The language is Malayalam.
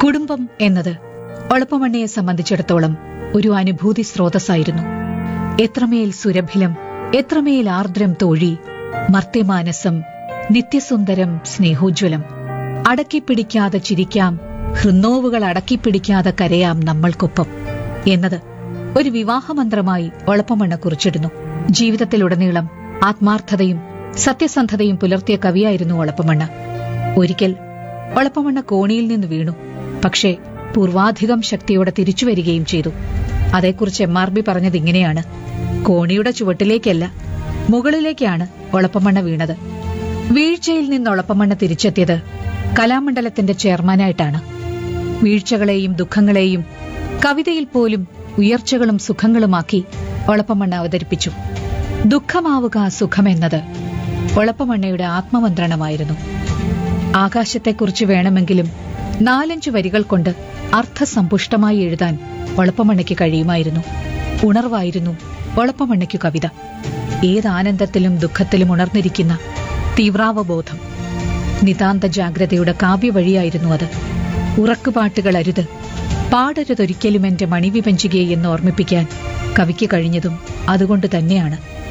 കുടുംബം എന്നത് ഒളപ്പമണ്ണയെ സംബന്ധിച്ചിടത്തോളം ഒരു അനുഭൂതി സ്രോതസ്സായിരുന്നു എത്രമേൽ സുരഭിലം എത്രമേൽ ആർദ്രം തോഴി മർത്യമാനസം നിത്യസുന്ദരം സ്നേഹോജ്വലം അടക്കിപ്പിടിക്കാതെ ചിരിക്കാം ഹൃന്നോവുകൾ അടക്കിപ്പിടിക്കാതെ കരയാം നമ്മൾക്കൊപ്പം എന്നത് ഒരു വിവാഹമന്ത്രമായി ഒളപ്പമണ്ണ കുറിച്ചിടുന്നു ജീവിതത്തിലുടനീളം ആത്മാർത്ഥതയും സത്യസന്ധതയും പുലർത്തിയ കവിയായിരുന്നു ഒളപ്പമണ്ണ ഒരിക്കൽ ഒളപ്പമണ്ണ കോണിയിൽ നിന്ന് വീണു പക്ഷേ പൂർവാധികം ശക്തിയോടെ തിരിച്ചു വരികയും ചെയ്തു അതേക്കുറിച്ച് എം ആർ ബി പറഞ്ഞത് ഇങ്ങനെയാണ് കോണിയുടെ ചുവട്ടിലേക്കല്ല മുകളിലേക്കാണ് ഒളപ്പമണ്ണ വീണത് വീഴ്ചയിൽ നിന്ന് ഒളപ്പമണ്ണ തിരിച്ചെത്തിയത് കലാമണ്ഡലത്തിന്റെ ചെയർമാനായിട്ടാണ് വീഴ്ചകളെയും ദുഃഖങ്ങളെയും കവിതയിൽ പോലും ഉയർച്ചകളും സുഖങ്ങളുമാക്കി ഒളപ്പമണ്ണ അവതരിപ്പിച്ചു ദുഃഖമാവുക സുഖമെന്നത് ഒളപ്പമണ്ണയുടെ ആത്മമന്ത്രണമായിരുന്നു ആകാശത്തെക്കുറിച്ച് വേണമെങ്കിലും നാലഞ്ചു വരികൾ കൊണ്ട് അർത്ഥസമ്പുഷ്ടമായി എഴുതാൻ ഒളപ്പമണ്ണയ്ക്ക് കഴിയുമായിരുന്നു ഉണർവായിരുന്നു ഒളപ്പമണ്ണയ്ക്കു കവിത ഏത് ആനന്ദത്തിലും ദുഃഖത്തിലും ഉണർന്നിരിക്കുന്ന തീവ്രാവബോധം നിതാന്ത ജാഗ്രതയുടെ കാവ്യവഴിയായിരുന്നു അത് ഉറക്കുപാട്ടുകൾ അരുത് പാടരുതൊരിക്കലും എന്റെ മണിവിപഞ്ചികയെ എന്ന് ഓർമ്മിപ്പിക്കാൻ കവിക്ക് കഴിഞ്ഞതും അതുകൊണ്ട് തന്നെയാണ്